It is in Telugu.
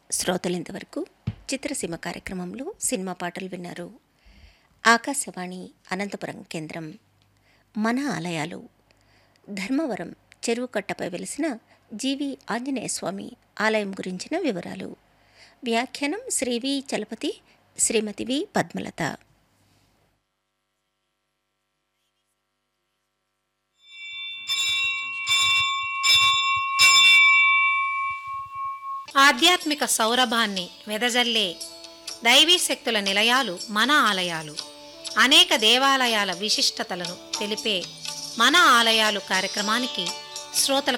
శ్రోతలు ఇంతవరకు చిత్రసీమ కార్యక్రమంలో సినిమా పాటలు విన్నారు ఆకాశవాణి అనంతపురం కేంద్రం మన ఆలయాలు ధర్మవరం చెరువు కట్టపై వెలిసిన జీవి ఆంజనేయ స్వామి ఆలయం గురించిన వివరాలు వ్యాఖ్యానం శ్రీ వి చలపతి శ్రీమతి వి పద్మలత ఆధ్యాత్మిక సౌరభాన్ని వెదజల్లే దైవీ శక్తుల నిలయాలు మన ఆలయాలు అనేక దేవాలయాల విశిష్టతలను తెలిపే మన ఆలయాలు కార్యక్రమానికి శ్రోతలకు